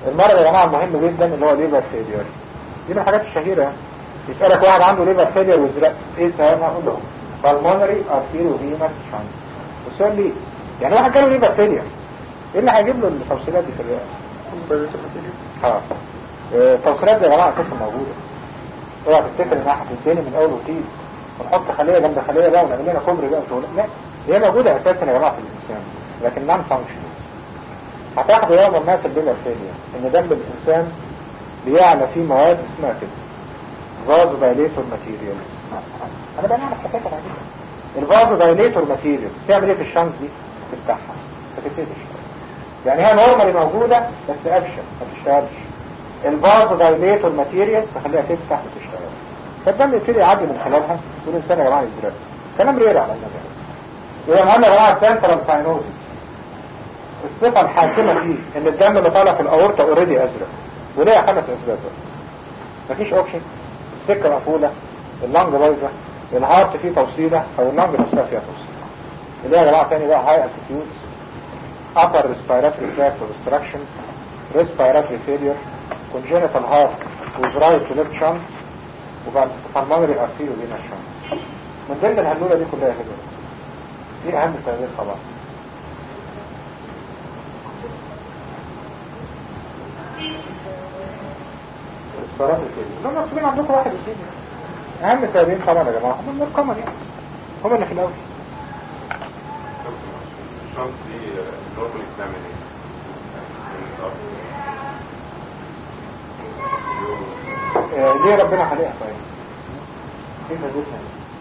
C: المرض يا جماعه المهم جدا اللي هو ليفر فيلير دي من الحاجات الشهيره يعني يسالك واحد عنده ليفر فيلير وزرق ايه السبب هقول له بالمونري ارتيريو فينس شانس السؤال ليه يعني واحد جاله ليفر فيلير ايه اللي هيجيب له التوصيلات دي في الرئه اه آه، التوصيلات دي يا جماعه اساسا موجوده اوعى تفتكر انها هتديني من اول وجديد ونحط خليه جنب خليه بقى ونعمل لنا كوبري بقى وشغل لا هي موجوده اساسا يا جماعه في الانسان لكن نون فانكشن هتاخدوا يوم ما في الليفر فيلير ان دم الانسان بيعلى فيه مواد اسمها كده فازو دايليتور ماتيريال انا بقى نعمل حكايه عجيبه الفازو دايليتور ماتيريال تعمل ايه في الشمس دي تفتحها فتبتدي تشتغل يعني هي نورمالي موجوده بس ابشر ما تشتغلش الفازو دايليتور ماتيريال تخليها تفتح وتشتغل فالدم يبتدي يعدي من خلالها والانسان يا جماعه يزرق كلام رير على النبي يبقى مهم يا جماعه سنترال ساينوزيس الصفة الحاكمة فيه ان الدم اللي طالع في الاورطة اوريدي ازرق وليها خمس اسباب بقى. مفيش اوبشن السكة مقفولة اللنج بايظة الهارت فيه توصيلة او اللنج نفسها فيها توصيلة اللي هي يا جماعة تاني بقى هاي التيتيود upper respiratory tract obstruction respiratory failure congenital heart with right to left shunt وبعد pulmonary arterial venous shunt من ضمن الهلولة دي كلها كده دي اهم سببين طبعا الصراط الكبير لما مكتوبين عندكم واحد اثنين اهم سببين طبعا يا جماعه هم الكمر يعني هم اللي في الاول
D: الشمس دي نورمالي بتعمل ايه؟
C: آه ليه ربنا خلقها طيب ايه فائدتها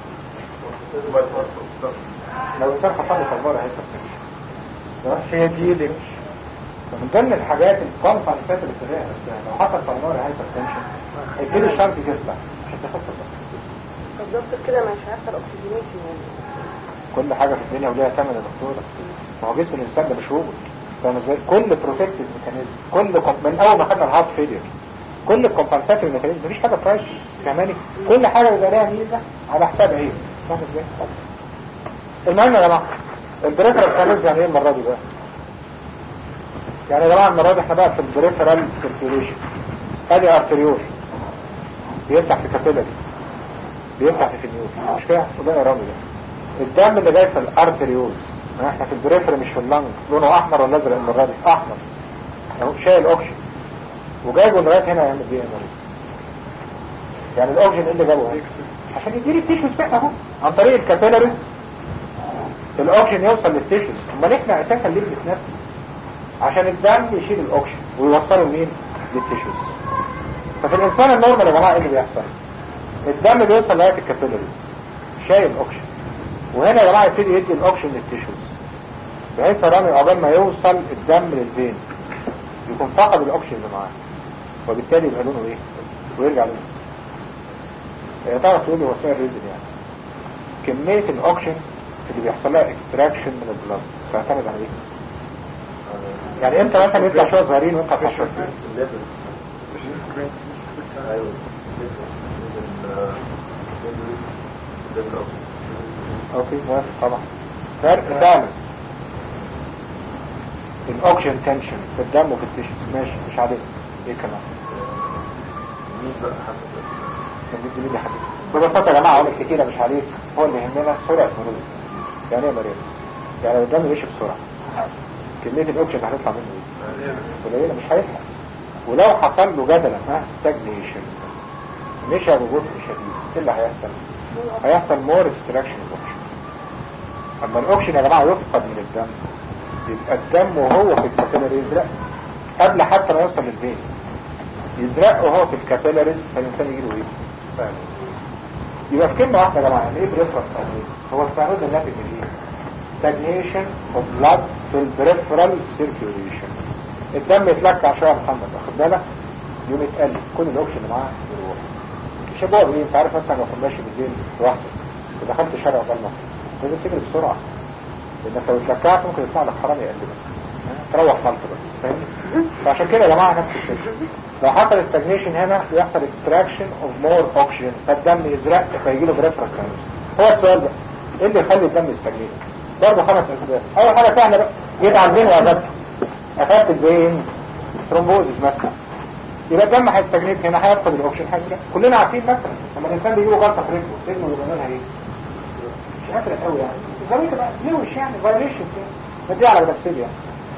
C: لو الانسان حصل له تجربه هيبقى هي دي اللي مش فمن ضمن الحاجات الكونفرنسات اللي بتلاقيها نفسها لو حصل تجربه هايبر تنشن هيبتدي الشمس تفتح مش هتخف
B: طب دكتور كده مش هيحصل اكسجينيشن يعني
C: كل حاجه في الدنيا وليها ثمن يا دكتوره ما هو جسم الانسان ده مش روبوت فاهم ازاي كل بروتكتيف ميكانيزم كل كوم- من اول ما خدنا الهارت فيلير كل الكومبنسات الميكانيزم مفيش حاجه برايسلس فاهماني كل حاجه بيبقى لها ميزه على حساب عيب فاهم ازاي المهم يا جماعه البريفرال كانوز يعني ايه المره دي بقى يعني يا جماعه المره دي احنا بقى في البريفرال سيركيوليشن ادي ارتريول بيفتح في كابيلاري بيفتح في النيوز مش كده وده يا رامي ده الدم اللي جاي في الارتريولز احنا في البريفري مش في اللنج لونه احمر ولا ازرق المره دي احمر اهو شايل اوكسجين وجايبه لغايه هنا يعمل بيه مريض يعني الاوكسجين اللي جابه هنا عشان يديني التيشوز بقى اهو عن طريق الكابيلاريز الاوكسجين يوصل للتيشوز امال احنا اساسا ليه بنتنفس عشان الدم يشيل الاوكسجين ويوصله لمين للتيشوز ففي الانسان النورمال يا جماعه ايه اللي بيحصل الدم بيوصل لغايه الكابيلاريز شايل اوكسجين وهنا يا جماعه يبتدي يدي الاوكسجين للتيشوز بحيث رامي قبل ما يوصل الدم للفين يكون فقد الاوكسجين اللي معاه وبالتالي يبقى لونه ايه ويرجع لونه هي تعرف تقول لي هو سعر ريزن يعني كمية الاوكسجين اللي بيحصل لها اكستراكشن من البلاد تعتمد على ايه يعني انت مثلا يطلع شويه صغيرين وانت هتحشر اوكي موافق طبعا فرق فعلا الاوكسجين تنشن في الدم وفي التيشوز ماشي مش عليك ايه كمان دي دي حاجه ببساطه يا جماعه اقول لك كتيره مش عليك هو اللي يهمنا سرعه مرور يعني ايه مريض يعني لو الدم مشي بسرعه كميه الاوكسجين اللي هتطلع منه ايه قليله مش هيلحق ولو حصل له جدلا ها ستاجنيشن مشى ببطء شديد ايه اللي هيحصل هيحصل مور اكستراكشن اوكسجين اما الاوكسجين يا جماعه يفقد من الدم يبقى الدم وهو في الكابيلاري يزرق قبل حتى ما يوصل للبين يزرق وهو في الكابيلاريز فالانسان يجي له ايه فاهم. يبقى في كلمه واحده يا جماعه يعني ايه بريفرال ساينوز هو الساينوز الناتج من ايه stagnation of blood في البريفرال circulation الدم يتلكع شويه يا محمد واخد بالك يوم يتقل كل الاوكسجين اللي معاه يروح مش هبقى ايه انت عارف مثلا لو كنت ماشي بالليل لوحدك ودخلت شارع ضلمه لازم تجري بسرعه لانك لو اتلكعت ممكن يطلع لك حرامي يقلبك تروح خلط بقى فاهمني فعشان كده يا جماعه نفس الفكره لو حصل استجنيشن هنا بيحصل اكستراكشن اوف مور اوكسجين فالدم يزرق فيجي له بريفرنس هو السؤال بقى ايه اللي يخلي الدم يستجنيت برضه خمس اسباب اول حاجه سهله بقى جيت على الفين وقفلت قفلت الفين ثرومبوزيس مثلا يبقى الدم هيستجنيت هنا هيفقد الاوكسجين هيزرق كلنا عارفين مثلا لما الانسان بيجيله غلطه في رجله رجله يبقى لونها ايه؟ مش قادر قوي يعني زي كده لوش يعني فايليشن كده دي على بنفسجي يعني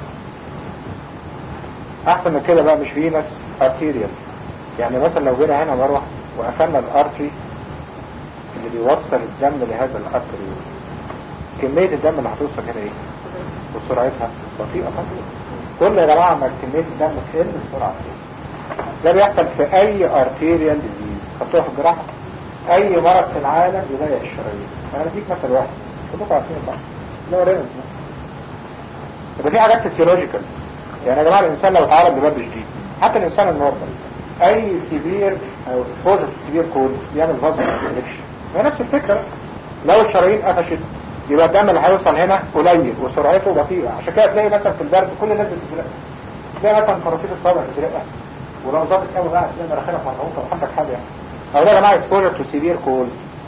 C: احسن من كده بقى مش فينس ارتيريال يعني مثلا لو جينا هنا مروه وقفلنا الارتري اللي بيوصل الدم لهذا الارتري كمية الدم اللي هتوصل هنا ايه وسرعتها بطيئة بطيئة كل يا جماعة ما كمية الدم تقل السرعة ده بيحصل في اي ارتيريال ديزيز خدتوها في الجراحة اي مرض في العالم يضيق الشرايين انا اديك مثل واحد كلكم عارفين صح اللي هو رينز مثلا يبقى في حاجات فيسيولوجيكال يعني يا جماعة الانسان لو اتعرض لبرد شديد حتى الانسان النورمال اي كبير او اكسبوجر كبير كول بيعمل فازو انفكشن هي نفس الفكرة لو الشرايين قفشت يبقى الدم اللي هيوصل هنا قليل وسرعته بطيئة عشان كده تلاقي مثلا في البرد كل الناس بتزرق تلاقي مثلا كرافيت الصابع بتزرقها ولو ظابط قوي بقى تلاقي مراخيرك مرهوقة وحدك حاجة يعني او ده يا جماعة اكسبوجر تو سيفير كول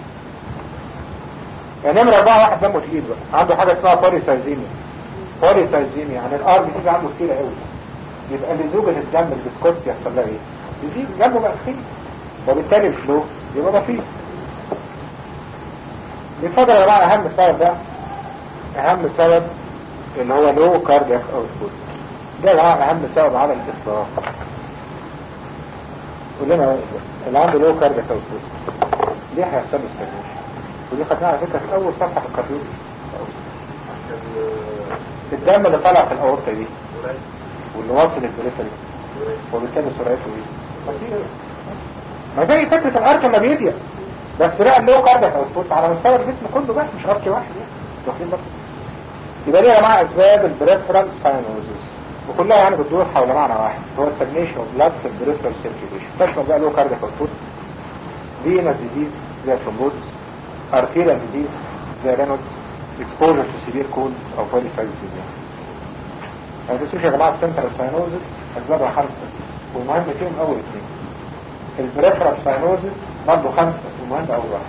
C: يعني نمرة أربعة واحد دمه تقيل بقى عنده حاجة اسمها بوليسايزيميا بوليسايزيميا يعني الار بتيجي عنده كتيرة قوي يبقى لزوجة الدم الفيسكوستي يحصل لها ايه؟ يزيد جنبه بقى تخين وبالتالي الفلو يبقى بطيء بيتفضل يا جماعة اهم سبب ده اهم سبب اللي هو لو كاردياك اوتبوت ده يا جماعة اهم سبب على الاطلاق كلنا اللي عنده لو كاردياك اوتبوت ليه هيحصل له استجنيشن ودي خدناها على فكرة في اول صفحة في الكارديولوجي الدم اللي طالع في الاورطة دي واللي واصل البريفري وبالتالي سرعته ايه بطيئة ما زي فكرة الارك لما بيضيق بس لا اللي هو كاردياك اوتبوت على مستوى الجسم كله بس مش ارك واحد يعني واخدين بالكم يبقى دي يا جماعه اسباب البريفرال ساينوزز وكلها يعني بتدور حول معنى واحد هو السجنيشن اوف بلاد في البريفرال سيركيوليشن تشمل بقى اللي هو كاردياك اوتبوت فينس ديزيز زي ثرومبوزس ارتيريال ديزيز زي رينولدز اكسبوجر تو سيفير كولد او بوليسايز ديزيز ما تنسوش يا جماعه السنترال ساينوزز اسبابها خمسه والمهم فيهم اول اثنين البريفرال ساينوزز برضه خمسه والمهم اول واحد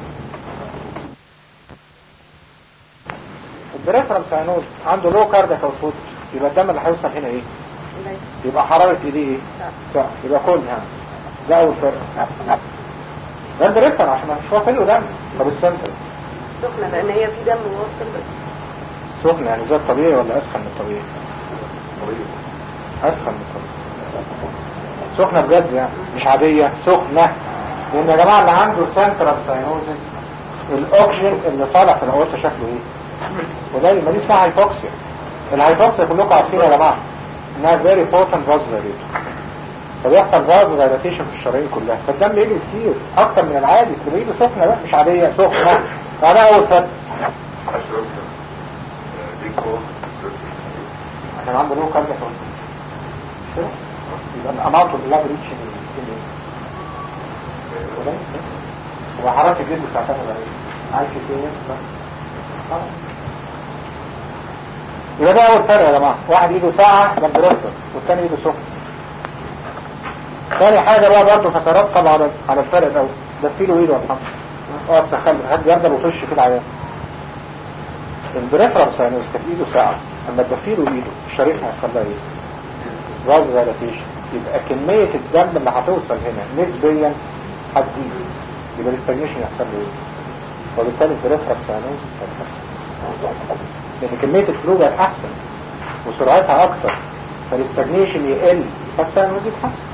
C: البريفرال ساينوز عنده لو كاردياك اوتبوت يبقى الدم اللي هيوصل هنا ايه يبقى حرارة ايديه ايه صح يبقى كل يعني ده اول فرق ده البريفرال عشان مش واصل له دم طب السنتر
B: سخنة لان هي في دم واصل بس
C: سخن يعني زي الطبيعي ولا اسخن من الطبيعي اسخن من الطبيعي سخنة بجد يعني مش عادية سخنة لان يا جماعة اللي عنده سنترال ساينوزس الاوكسجين اللي طالع في الاورطة شكله ايه قليل ما دي اسمها هايبوكسيا الهايبوكسيا كلكم عارفين يا جماعة انها فيري بوتنت فاز دايليتور فبيحصل فاز دايليتيشن في الشرايين كلها فالدم يجري كتير اكتر من العادي تبقى ايده سخنة بقى مش عادية سخنة فده اول فرق عشان عنده له كارد يبقى الاماونت اوف بلاد ريتش وحرارة الجسم بتعتمد على ايه؟ عايش فين بس خلاص يبقى ده اول فرق يا جماعه واحد ايده ساعه ده البروستر والثاني ايده سخن ثاني حاجه بقى برضه تترتب على على الفرق الاول ده في له ايده يا محمد اه تخيل حد يرضى وتش في العيان البريفرال ساينوس كانت ايده ساعه اما تدفي له ايده الشريحه هيحصل لها ايه؟ راز دايلاتيشن يبقى كميه الدم اللي هتوصل هنا نسبيا هتزيد يبقى الاستجنيشن يحصل له ايه؟ وبالتالي البريفرال ساينوس هتتحسن لان كمية الفلو بقت احسن وسرعتها اكتر فالاستجنيشن يقل فالساينوز يتحسن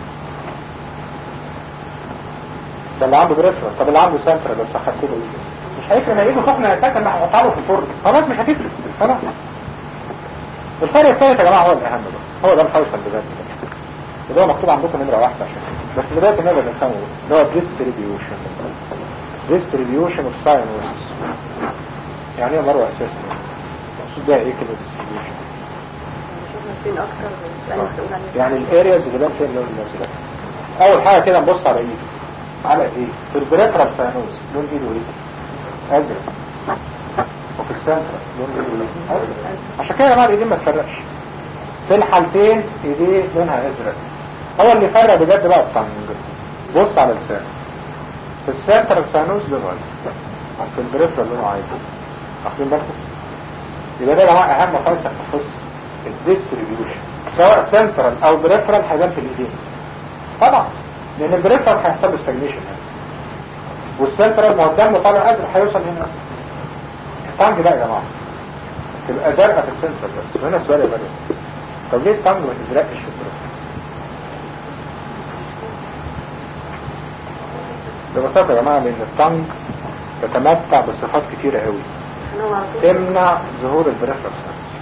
C: ده اللي عنده بريفرال طب اللي عنده سنترال لو سخنت له ايده مش هيفرق ما ايده سخنه اساسا ما هقطع له في الفرن خلاص مش هتفرق خلاص الفرق الثالث يا جماعه هو الاهم بقى هو ده الفيصل بجد وده مكتوب عندكم نمره واحده عشان بس بدايه النمره بنسموه اللي هو ديستريبيوشن ديستريبيوشن اوف ساينوز يعني ايه مروه اساسا المقصود ده ايه كده ديستريبيوشن
B: شوفنا فين اكتر يعني مسؤول عن
C: يعني الارياز اللي بان فيها اللون الازرق اول حاجه كده نبص على ايده على ايه في البريفرال ساينوز لون ايده ايه ازرق وفي السنترال لون ايده ايه ازرق عشان كده يا جماعه الايدين ما تفرقش في الحالتين ايديه لونها ازرق هو اللي يفرق بجد بقى الطنج بص على لسانه في السنترال ساينوز لونه ازرق في البريفرال لونه عادي واخدين بالكم يبقى ده يا جماعه اهم فلسفه في القصه الديستريبيوشن سواء سنترال او بريفرال هيبان في الايدين طبعا لان البريفرال هيحصل له ستاجنيشن هنا والسنترال ما هو الدم طالع ازرق هيوصل هنا الطنج بقى يا جماعه تبقى زرقاء في السنترال بس وهنا السؤال يا مريم طب ليه الطنج ما تزرقش في البريفرال ببساطة يا جماعة لأن الطنج تتمتع بصفات كتيرة قوي
B: عشان هو على طول
C: تمنع ظهور البريفرال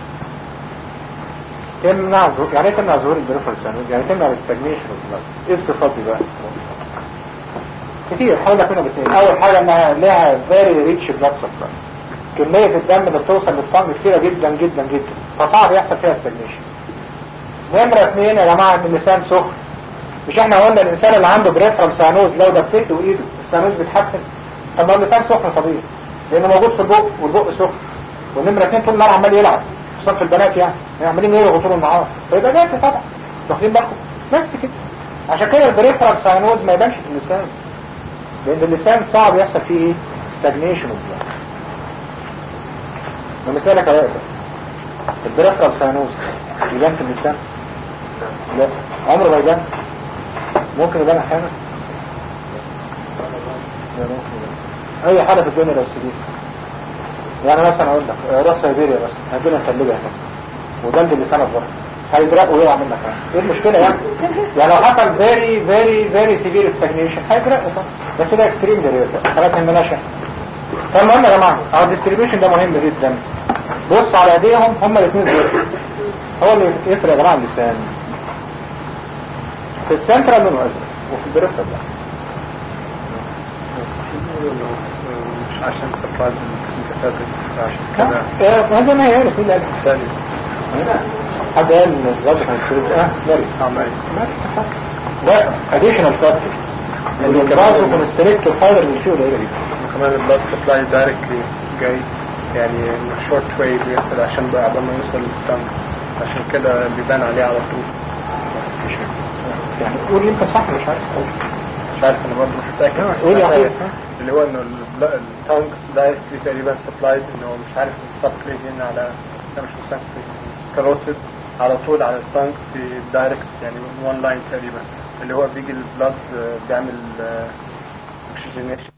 C: تمنع ظهور يعني ايه تمنع ظهور البريفرال سانوز يعني تمنع الاستجنيشن والبلاد ايه الصفات دي بقى كتير حاول لك منهم اثنين اول حاجة انها لها فيري ريتش بلاد سبلاي كمية الدم اللي بتوصل للطنج كتيرة جدا جدا جدا فصعب يحصل فيها استجنيشن نمرة اثنين يا جماعة ان اللسان سخن مش احنا قلنا الانسان اللي عنده بريفرال سانوز لو دفيته ايده السانوز بيتحسن طب ما اللسان سخن طبيعي لانه موجود في البق والبق سخن والنمرة اتنين طول النهار عمال يلعب خصوصا في البنات يعني عمالين يلعبوا طول النهار فيبقى جاهز طبعا واخدين بالكم بس كده عشان كده البريفرال ساينوز ما يبانش في اللسان لان اللسان صعب يحصل فيه ايه ستاجنيشن ومثالك يا وقت البريفرال ساينوز يبان في اللسان لا عمره ما يبان ممكن يبان احيانا لا ممكن يبان اي حاجه في الدنيا لو سديد يعني مثلا اقول لك آه، روح سيبيريا بس هدينا نثلجها هنا ودلد اللسان الظهر هيدرق ويقع منك يعني. ايه المشكلة يعني يعني لو حصل فيري فيري فيري سيفير ستاجنيشن هيدرق طبعا بس ده اكستريم ده خلاص ما يهمناش يعني. فالمهم يا جماعه اه الديستريبيوشن ده مهم جدا بص على ايديهم هما الاثنين دول هو اللي يفرق يا جماعه اللسان في السنترال لونه ازرق وفي البريفرال لا
A: مش عشان سبلايز السنتفاتك عشان كده
C: آه، هذا ما هي مين اللي قال
A: ثاني
C: حد قال ان الوضع كان كده اه ماري
A: عملي
C: لا اديشنال فاكتور اللي براسه كونستريكت الفايبر اللي فيه قليله جدا
A: كمان البلاد سبلاي دايركتلي جاي يعني شورت واي بيحصل عشان بقى قبل ما يوصل للستان عشان كده بيبان عليه على طول
C: يعني قول يمكن صح مش عارف
A: مش عارف انا برضه مش متاكد بس
C: قول يا
A: أنا
C: أخوي.
A: فاهم اللي هو انه التانك دايركتلي تقريبا سبلايد انه مش عارف السبكليجن على لا مش مسكت كاروتيد على طول على التانك في دايركت يعني وان لاين تقريبا اللي هو بيجي البلاد بيعمل اكسجينيشن